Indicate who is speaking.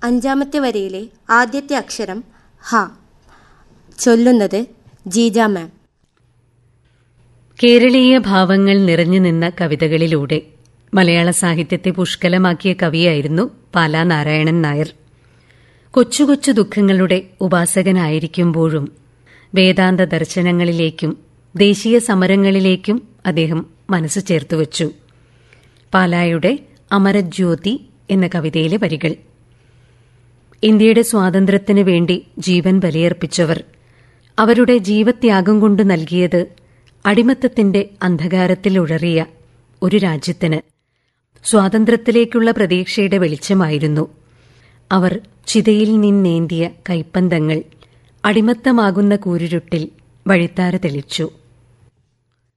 Speaker 1: അഞ്ചാമത്തെ വരിയിലെ ആദ്യത്തെ അക്ഷരം ഹ ചൊല്ലുന്നത് ജീജ മാം
Speaker 2: കേരളീയ ഭാവങ്ങൾ നിറഞ്ഞു നിന്ന കവിതകളിലൂടെ മലയാള സാഹിത്യത്തെ പുഷ്കലമാക്കിയ കവിയായിരുന്നു പാലാ നാരായണൻ നായർ കൊച്ചു കൊച്ചു ദുഃഖങ്ങളുടെ ഉപാസകനായിരിക്കുമ്പോഴും വേദാന്ത ദർശനങ്ങളിലേക്കും ദേശീയ സമരങ്ങളിലേക്കും അദ്ദേഹം മനസ്സ് ചേർത്തുവച്ചു പാലായുടെ അമരജ്യോതി എന്ന കവിതയിലെ വരികൾ ഇന്ത്യയുടെ സ്വാതന്ത്ര്യത്തിനു വേണ്ടി ജീവൻ ബലിയർപ്പിച്ചവർ അവരുടെ ജീവത്യാഗം കൊണ്ട് നൽകിയത് അടിമത്തത്തിന്റെ അന്ധകാരത്തിൽ ഉഴറിയ ഒരു രാജ്യത്തിന് സ്വാതന്ത്ര്യത്തിലേക്കുള്ള പ്രതീക്ഷയുടെ വെളിച്ചമായിരുന്നു അവർ ചിതയിൽ നിന്നേന്തിയ കൈപ്പന്തങ്ങൾ അടിമത്തമാകുന്ന കൂരിരുട്ടിൽ വഴിത്താര തെളിച്ചു